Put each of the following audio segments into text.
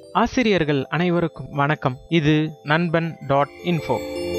ஆசிரியர்கள் அனைவருக்கும் வணக்கம் இது நண்பன் டாட் இன்ஃபோ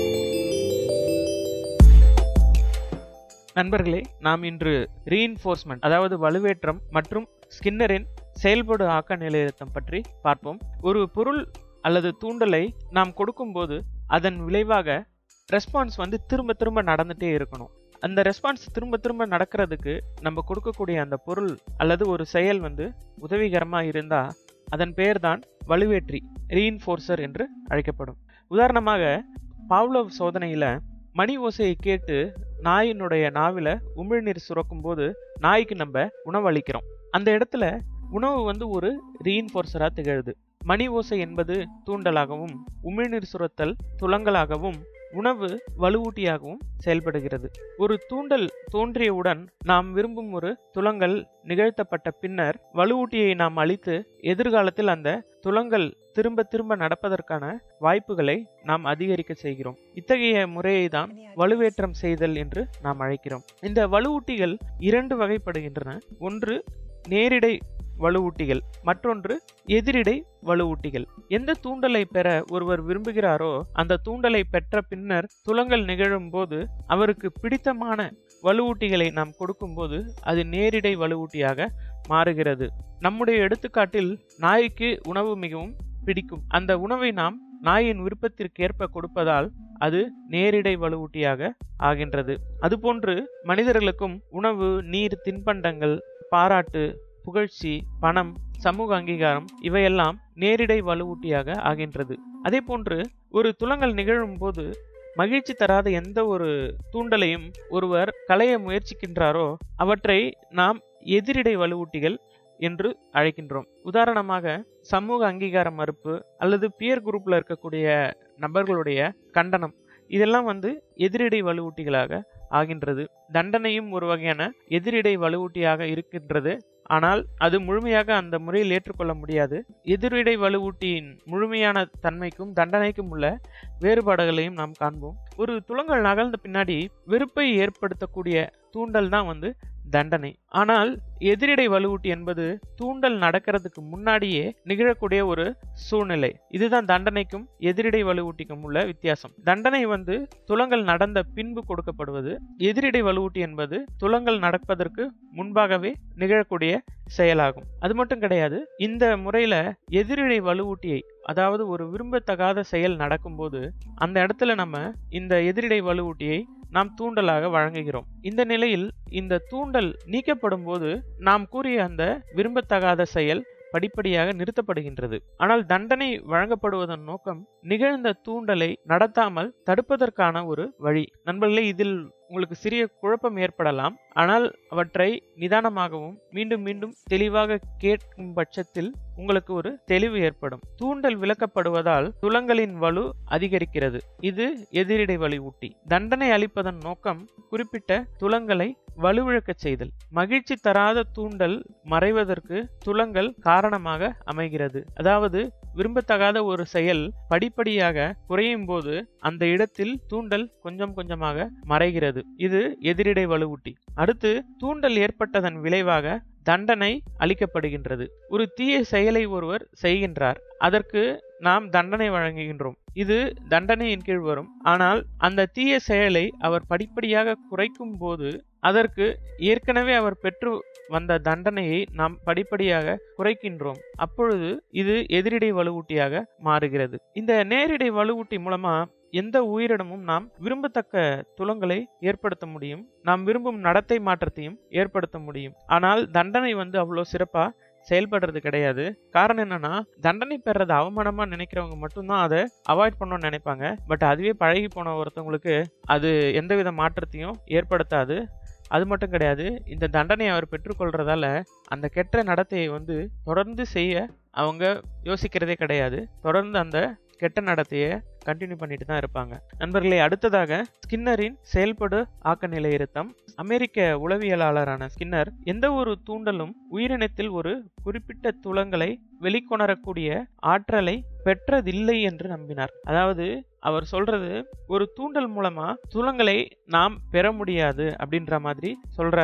நண்பர்களே நாம் இன்று ரீஇன்ஃபோர்ஸ்மெண்ட் அதாவது வலுவேற்றம் மற்றும் ஸ்கின்னரின் செயல்படு ஆக்க நிலையத்தம் பற்றி பார்ப்போம் ஒரு பொருள் அல்லது தூண்டலை நாம் கொடுக்கும்போது அதன் விளைவாக ரெஸ்பான்ஸ் வந்து திரும்ப திரும்ப நடந்துட்டே இருக்கணும் அந்த ரெஸ்பான்ஸ் திரும்ப திரும்ப நடக்கிறதுக்கு நம்ம கொடுக்கக்கூடிய அந்த பொருள் அல்லது ஒரு செயல் வந்து உதவிகரமாக இருந்தால் அதன் பெயர் தான் வலுவேற்றி ரீஇன்ஃபோர்சர் என்று அழைக்கப்படும் உதாரணமாக பாவ்லோவ் சோதனையில் மணி ஓசையை கேட்டு நாயினுடைய நாவில் உமிழ்நீர் சுரக்கும் போது நாய்க்கு நம்ம உணவு அளிக்கிறோம் அந்த இடத்துல உணவு வந்து ஒரு ரீஇன்ஃபோர்சராக திகழுது மணி ஓசை என்பது தூண்டலாகவும் உமிழ்நீர் சுரத்தல் துலங்கலாகவும் உணவு வலுவூட்டியாகவும் செயல்படுகிறது ஒரு தூண்டல் தோன்றியவுடன் நாம் விரும்பும் ஒரு துலங்கல் நிகழ்த்தப்பட்ட பின்னர் வலுவூட்டியை நாம் அளித்து எதிர்காலத்தில் அந்த துலங்கல் திரும்ப திரும்ப நடப்பதற்கான வாய்ப்புகளை நாம் அதிகரிக்க செய்கிறோம் இத்தகைய முறையை தான் வலுவேற்றம் செய்தல் என்று நாம் அழைக்கிறோம் இந்த வலுவூட்டிகள் இரண்டு வகைப்படுகின்றன ஒன்று நேரிடை வலுவூட்டிகள் மற்றொன்று எதிரிடை வலுவூட்டிகள் எந்த தூண்டலை பெற ஒருவர் விரும்புகிறாரோ அந்த தூண்டலை பெற்ற பின்னர் துலங்கல் நிகழும் போது அவருக்கு பிடித்தமான வலுவூட்டிகளை நாம் கொடுக்கும்போது அது நேரிடை வலுவூட்டியாக மாறுகிறது நம்முடைய எடுத்துக்காட்டில் நாய்க்கு உணவு மிகவும் பிடிக்கும் அந்த உணவை நாம் நாயின் விருப்பத்திற்கேற்ப கொடுப்பதால் அது நேரிடை வலுவூட்டியாக ஆகின்றது அதுபோன்று மனிதர்களுக்கும் உணவு நீர் தின்பண்டங்கள் பாராட்டு புகழ்ச்சி பணம் சமூக அங்கீகாரம் இவையெல்லாம் நேரிடை வலுவூட்டியாக ஆகின்றது அதே போன்று ஒரு துலங்கல் நிகழும் போது மகிழ்ச்சி தராத எந்த ஒரு தூண்டலையும் ஒருவர் களைய முயற்சிக்கின்றாரோ அவற்றை நாம் எதிரிடை வலுவூட்டிகள் என்று அழைக்கின்றோம் உதாரணமாக சமூக அங்கீகார மறுப்பு அல்லது பியர் குரூப்ல இருக்கக்கூடிய நபர்களுடைய கண்டனம் இதெல்லாம் வந்து எதிரிடை வலுவூட்டிகளாக ஆகின்றது தண்டனையும் ஒரு வகையான எதிரிடை வலுவூட்டியாக இருக்கின்றது ஆனால் அது முழுமையாக அந்த முறையில் ஏற்றுக்கொள்ள முடியாது எதிரிடை வலுவூட்டியின் முழுமையான தன்மைக்கும் தண்டனைக்கும் உள்ள வேறுபாடுகளையும் நாம் காண்போம் ஒரு துலங்கள் நகர்ந்த பின்னாடி வெறுப்பை ஏற்படுத்தக்கூடிய தூண்டல் தான் வந்து தண்டனை ஆனால் எதிரிடை வலுவூட்டி என்பது தூண்டல் நடக்கிறதுக்கு முன்னாடியே நிகழக்கூடிய ஒரு சூழ்நிலை இதுதான் தண்டனைக்கும் எதிரிடை வலுவூட்டிக்கும் உள்ள வித்தியாசம் தண்டனை வந்து துலங்கள் நடந்த பின்பு கொடுக்கப்படுவது எதிரிடை வலுவூட்டி என்பது துலங்கள் நடப்பதற்கு முன்பாகவே நிகழக்கூடிய செயலாகும் அது மட்டும் கிடையாது இந்த முறையில எதிரிடை வலுவூட்டியை அதாவது ஒரு விரும்பத்தகாத செயல் நடக்கும்போது அந்த இடத்துல நம்ம இந்த எதிரிடை வலுவூட்டியை நாம் தூண்டலாக வழங்குகிறோம் இந்த நிலையில் இந்த தூண்டல் நீக்கப்படும் போது நாம் கூறிய அந்த விரும்பத்தகாத செயல் படிப்படியாக நிறுத்தப்படுகின்றது ஆனால் தண்டனை வழங்கப்படுவதன் நோக்கம் நிகழ்ந்த தூண்டலை நடத்தாமல் தடுப்பதற்கான ஒரு வழி நண்பர்களே இதில் உங்களுக்கு சிறிய குழப்பம் ஏற்படலாம் ஆனால் அவற்றை நிதானமாகவும் மீண்டும் மீண்டும் தெளிவாக கேட்கும் பட்சத்தில் உங்களுக்கு ஒரு தெளிவு ஏற்படும் தூண்டல் விளக்கப்படுவதால் துலங்களின் வலு அதிகரிக்கிறது இது எதிரிடை வலிவூட்டி தண்டனை அளிப்பதன் நோக்கம் குறிப்பிட்ட துலங்களை வலுவிழக்கச் செய்தல் மகிழ்ச்சி தராத தூண்டல் மறைவதற்கு துலங்கள் காரணமாக அமைகிறது அதாவது விரும்பத்தகாத ஒரு செயல் படிப்படியாக குறையும் போது அந்த இடத்தில் தூண்டல் கொஞ்சம் கொஞ்சமாக மறைகிறது இது எதிரிடை வலுவூட்டி அடுத்து தூண்டல் ஏற்பட்டதன் விளைவாக தண்டனை அளிக்கப்படுகின்றது ஒரு தீய செயலை ஒருவர் செய்கின்றார் அதற்கு நாம் தண்டனை வழங்குகின்றோம் இது தண்டனையின் கீழ் வரும் ஆனால் அந்த தீய செயலை அவர் படிப்படியாக குறைக்கும் போது அதற்கு ஏற்கனவே அவர் பெற்று வந்த தண்டனையை நாம் படிப்படியாக குறைக்கின்றோம் அப்பொழுது இது எதிரிடை வலுவூட்டியாக மாறுகிறது இந்த நேரிடை வலுவூட்டி மூலமா எந்த உயிரினமும் நாம் விரும்பத்தக்க துலங்களை ஏற்படுத்த முடியும் நாம் விரும்பும் நடத்தை மாற்றத்தையும் ஏற்படுத்த முடியும் ஆனால் தண்டனை வந்து அவ்வளோ சிறப்பா செயல்படுறது கிடையாது காரணம் என்னன்னா தண்டனை பெறது அவமானமா நினைக்கிறவங்க மட்டும்தான் அதை அவாய்ட் பண்ணணும்னு நினைப்பாங்க பட் அதுவே பழகி போன ஒருத்தவங்களுக்கு அது எந்தவித மாற்றத்தையும் ஏற்படுத்தாது அது மட்டும் கிடையாது இந்த தண்டனையை அவர் பெற்றுக்கொள்றதால அந்த கெட்ட நடத்தையை வந்து தொடர்ந்து செய்ய அவங்க யோசிக்கிறதே கிடையாது தொடர்ந்து அந்த கெட்ட நடத்தையை கண்டினியூ பண்ணிட்டு தான் இருப்பாங்க நண்பர்களே அடுத்ததாக ஸ்கின்னரின் செயல்படு ஆக்க நிலையிருத்தம் அமெரிக்க உளவியலாளரான ஸ்கின்னர் எந்த ஒரு தூண்டலும் உயிரினத்தில் ஒரு குறிப்பிட்ட துலங்களை வெளிக்கொணரக்கூடிய ஆற்றலை பெற்றதில்லை என்று நம்பினார் அதாவது அவர் சொல்றது ஒரு தூண்டல் மூலமா துலங்களை நாம் பெற முடியாது அப்படின்ற மாதிரி சொல்றாரு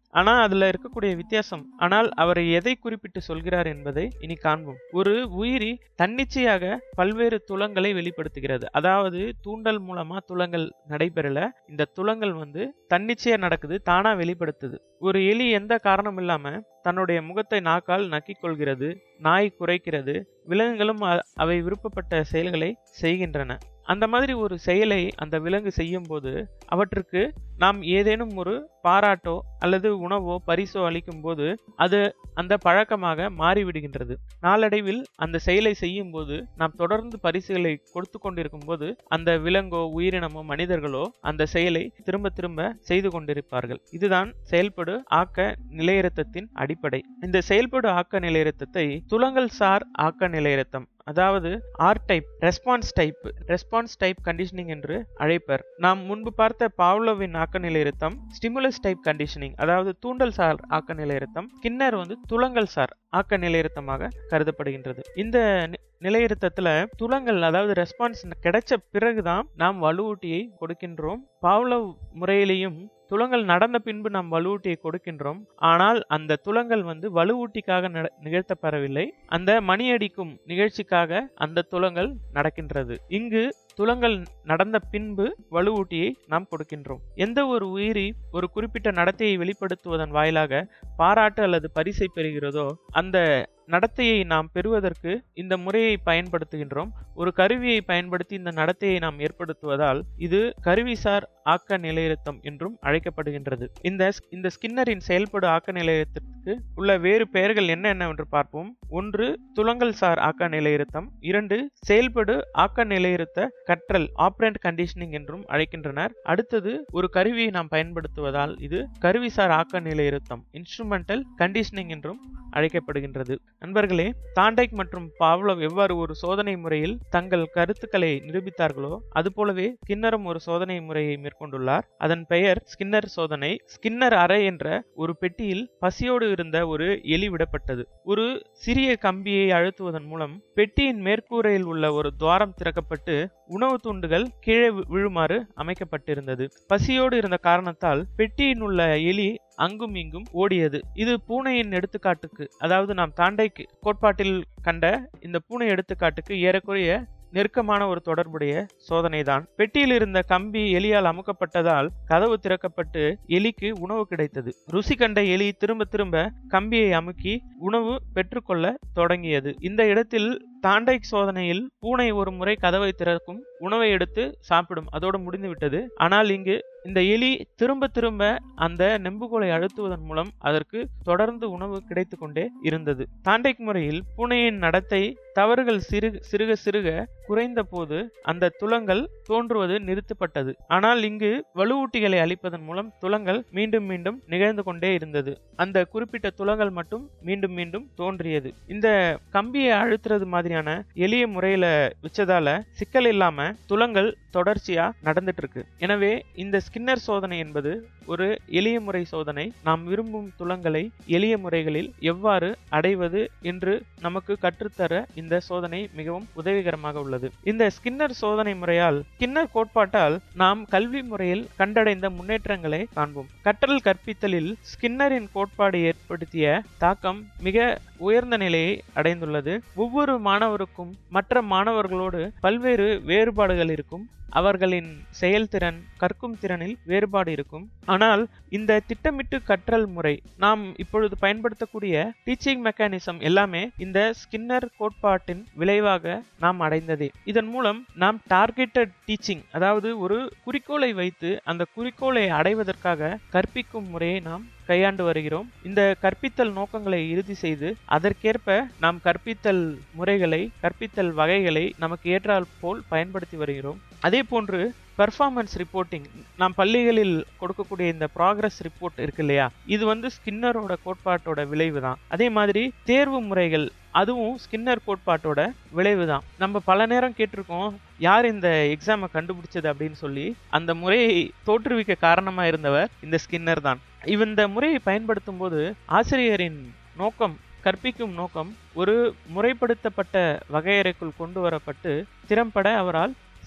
ஆனா அதுல இருக்கக்கூடிய வித்தியாசம் ஆனால் அவர் எதை குறிப்பிட்டு சொல்கிறார் என்பதை இனி காண்போம் ஒரு உயிரி தன்னிச்சையாக பல்வேறு துலங்களை வெளிப்படுத்துகிறது அதாவது தூண்டல் மூலமா துலங்கள் நடைபெறல இந்த துலங்கள் வந்து தன்னிச்சையா நடக்குது தானா வெளிப்படுத்துது ஒரு எலி எந்த காரணம் இல்லாம தன்னுடைய முகத்தை நாக்கால் நக்கிக் கொள்கிறது நாய் குறைக்கிறது விலங்குகளும் அ- அவை விருப்பப்பட்ட செயல்களை செய்கின்றன அந்த மாதிரி ஒரு செயலை அந்த விலங்கு செய்யும் போது அவற்றுக்கு நாம் ஏதேனும் ஒரு பாராட்டோ அல்லது உணவோ பரிசோ அளிக்கும் போது அது அந்த பழக்கமாக மாறிவிடுகின்றது நாளடைவில் அந்த செயலை செய்யும் போது நாம் தொடர்ந்து பரிசுகளை கொடுத்து கொண்டிருக்கும் போது அந்த விலங்கோ உயிரினமோ மனிதர்களோ அந்த செயலை திரும்ப திரும்ப செய்து கொண்டிருப்பார்கள் இதுதான் செயல்படு ஆக்க நிலையறுத்தத்தின் அடிப்படை இந்த செயல்படு ஆக்க நிலையறுத்தத்தை துலங்கல் சார் ஆக்க நிலையறுத்தம் அதாவது R type response type response type conditioning என்று அழைப்பர் நாம் முன்பு பார்த்த பாவ்லோவின் ஆக்க நிலையறுத்தம் ஸ்டிமுலஸ் டைப் கண்டிஷனிங் அதாவது தூண்டல் சார் ஆக்க நிலையறுத்தம் கின்னர் வந்து துலங்கல் சார் ஆக்க நிலையறுத்தமாக கருதப்படுகின்றது இந்த நி- நிலையறுத்தத்துல துலங்கள் அதாவது ரெஸ்பான்ஸ் கிடைச்ச பிறகுதான் நாம் வலுவூட்டியை கொடுக்கின்றோம் பாவ்லவ் முறையிலையும் துலங்கள் நடந்த பின்பு நாம் வலுவூட்டியை கொடுக்கின்றோம் ஆனால் அந்த துலங்கள் வந்து வலுவூட்டிக்காக நட- நிகழ்த்தப்படவில்லை அந்த மணி அடிக்கும் நிகழ்ச்சிக்காக அந்த துலங்கள் நடக்கின்றது இங்கு துலங்கள் நடந்த பின்பு வலுவூட்டியை நாம் கொடுக்கின்றோம் எந்த ஒரு உயிரி ஒரு குறிப்பிட்ட நடத்தையை வெளிப்படுத்துவதன் வாயிலாக பாராட்டு அல்லது பரிசை பெறுகிறதோ அந்த நடத்தையை நாம் பெறுவதற்கு இந்த முறையை பயன்படுத்துகின்றோம் ஒரு கருவியை பயன்படுத்தி இந்த நடத்தையை நாம் ஏற்படுத்துவதால் இது கருவிசார் ஆக்க நிலையறுத்தம் என்றும் அழைக்கப்படுகின்றது இந்த இந்த ஸ்கின்னரின் செயல்படு ஆக்க நிலையத்திற்கு உள்ள வேறு பெயர்கள் என்ன என்னவென்று பார்ப்போம் ஒன்று துலங்கல் சார் ஆக்க நிலையறுத்தம் இரண்டு செயல்படு ஆக்க நிலையறுத்த கற்றல் ஆப்ரண்ட் கண்டிஷனிங் என்றும் அழைக்கின்றனர் அடுத்தது ஒரு கருவியை நாம் பயன்படுத்துவதால் இது கருவிசார் ஆக்க நிலையறுத்தம் இன்ஸ்ட்ருமெண்டல் கண்டிஷனிங் என்றும் அழைக்கப்படுகின்றது நண்பர்களே தாண்டைக் மற்றும் பாவ்லவ் எவ்வாறு ஒரு சோதனை முறையில் தங்கள் கருத்துக்களை நிரூபித்தார்களோ அதுபோலவே ஸ்கின்னரும் ஒரு சோதனை முறையை மேற்கொண்டுள்ளார் அதன் பெயர் ஸ்கின்னர் சோதனை ஸ்கின்னர் அறை என்ற ஒரு பெட்டியில் பசியோடு இருந்த ஒரு எலி விடப்பட்டது ஒரு சிறிய கம்பியை அழுத்துவதன் மூலம் பெட்டியின் மேற்கூரையில் உள்ள ஒரு துவாரம் திறக்கப்பட்டு உணவு துண்டுகள் கீழே வி- விழுமாறு அமைக்கப்பட்டிருந்தது பசியோடு இருந்த காரணத்தால் பெட்டியின் உள்ள எலி அங்கும் இங்கும் ஓடியது இது பூனையின் எடுத்துக்காட்டுக்கு அதாவது நாம் தாண்டைக்கு கோட்பாட்டில் கண்ட இந்த பூனை எடுத்துக்காட்டுக்கு ஏறக்குறைய நெருக்கமான ஒரு தொடர்புடைய சோதனைதான் பெட்டியில் இருந்த கம்பி எலியால் அமுக்கப்பட்டதால் கதவு திறக்கப்பட்டு எலிக்கு உணவு கிடைத்தது ருசி கண்ட எலி திரும்ப திரும்ப கம்பியை அமுக்கி உணவு பெற்றுக்கொள்ள தொடங்கியது இந்த இடத்தில் தாண்டைக் சோதனையில் பூனை ஒரு முறை கதவை திறக்கும் உணவை எடுத்து சாப்பிடும் அதோடு முடிந்து விட்டது ஆனால் இங்கு இந்த எலி திரும்ப திரும்ப அந்த நெம்புகோலை அழுத்துவதன் மூலம் அதற்கு தொடர்ந்து உணவு கிடைத்து கொண்டே இருந்தது தாண்டைக் முறையில் பூனையின் நடத்தை தவறுகள் சிறுக சிறுக சிறுக குறைந்த போது அந்த துலங்கள் தோன்றுவது நிறுத்தப்பட்டது ஆனால் இங்கு வலுவூட்டிகளை அளிப்பதன் மூலம் துலங்கள் மீண்டும் மீண்டும் நிகழ்ந்து கொண்டே இருந்தது அந்த குறிப்பிட்ட துலங்கள் மட்டும் மீண்டும் மீண்டும் தோன்றியது இந்த கம்பியை அழுத்துறது மாதிரியான எளிய முறையில வச்சதால சிக்கல் இல்லாம துலங்கள் தொடர்ச்சியா நடந்துட்டு இருக்கு எனவே இந்த ஸ்கின்னர் சோதனை என்பது ஒரு எளிய முறை சோதனை நாம் விரும்பும் துலங்களை எளிய முறைகளில் எவ்வாறு அடைவது என்று நமக்கு கற்றுத்தர இந்த சோதனை மிகவும் உதவிகரமாக உள்ளது இந்த ஸ்கின்னர் சோதனை முறையால் ஸ்கின்னர் கோட்பாட்டால் நாம் கல்வி முறையில் கண்டடைந்த முன்னேற்றங்களை காண்போம் கற்றல் கற்பித்தலில் ஸ்கின்னரின் கோட்பாடு ஏற்படுத்திய தாக்கம் மிக உயர்ந்த நிலையை அடைந்துள்ளது ஒவ்வொரு மாணவருக்கும் மற்ற மாணவர்களோடு பல்வேறு வேறுபாடுகள் இருக்கும் அவர்களின் செயல்திறன் கற்கும் திறனில் வேறுபாடு இருக்கும் ஆனால் இந்த திட்டமிட்டு கற்றல் முறை நாம் இப்பொழுது பயன்படுத்தக்கூடிய டீச்சிங் மெக்கானிசம் எல்லாமே இந்த ஸ்கின்னர் கோட்பாட்டின் விளைவாக நாம் அடைந்ததே இதன் மூலம் நாம் டார்கெட்டட் டீச்சிங் அதாவது ஒரு குறிக்கோளை வைத்து அந்த குறிக்கோளை அடைவதற்காக கற்பிக்கும் முறையை நாம் கையாண்டு வருகிறோம் இந்த கற்பித்தல் நோக்கங்களை இறுதி செய்து அதற்கேற்ப நாம் கற்பித்தல் முறைகளை கற்பித்தல் வகைகளை நமக்கு ஏற்றால் போல் பயன்படுத்தி வருகிறோம் அதே போன்று பெர்ஃபார்மன்ஸ் ரிப்போர்ட்டிங் நாம் பள்ளிகளில் கொடுக்கக்கூடிய இந்த ப்ராக்ரஸ் ரிப்போர்ட் இருக்கு இல்லையா இது வந்து ஸ்கின்னரோட கோட்பாட்டோட விளைவு தான் அதே மாதிரி தேர்வு முறைகள் அதுவும் ஸ்கின்னர் கோட்பாட்டோட விளைவு தான் நம்ம பல நேரம் கேட்டிருக்கோம் யார் இந்த எக்ஸாமை கண்டுபிடிச்சது அப்படின்னு சொல்லி அந்த முறையை தோற்றுவிக்க காரணமா இருந்தவர் இந்த ஸ்கின்னர் தான் இவ- இந்த முறையை பயன்படுத்தும் போது ஆசிரியரின் நோக்கம் கற்பிக்கும் நோக்கம் ஒரு முறைப்படுத்தப்பட்ட வகையறைக்குள் கொண்டு வரப்பட்டு திறம்பட அவரால்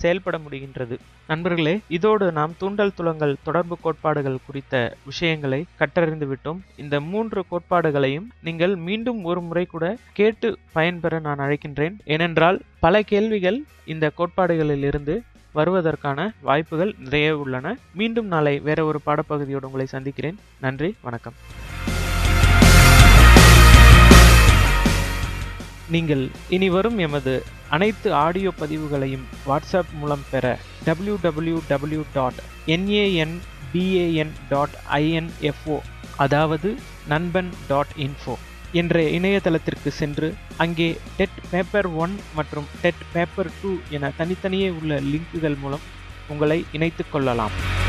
செயல்பட முடிகின்றது நண்பர்களே இதோடு நாம் தூண்டல் துலங்கல் தொடர்பு கோட்பாடுகள் குறித்த விஷயங்களை கற்றறிந்து விட்டோம் இந்த மூன்று கோட்பாடுகளையும் நீங்கள் மீண்டும் ஒரு முறை கூட கேட்டு பயன்பெற நான் அழைக்கின்றேன் ஏனென்றால் பல கேள்விகள் இந்த கோட்பாடுகளில் இருந்து வருவதற்கான வாய்ப்புகள் நிறைய உள்ளன மீண்டும் நாளை வேற ஒரு பாடப்பகுதியோடு உங்களை சந்திக்கிறேன் நன்றி வணக்கம் நீங்கள் இனி வரும் எமது அனைத்து ஆடியோ பதிவுகளையும் வாட்ஸ்அப் மூலம் பெற W W W dot N A N B A N dot I N F O அதாவது நண்பன் டாட் இன்ஃபோ என்ற இணையதளத்திற்கு சென்று அங்கே டெட் பேப்பர் ஒன் மற்றும் டெட் பேப்பர் டூ என தனித்தனியே உள்ள லிங்குகள் மூலம் உங்களை இணைத்துக் கொள்ளலாம்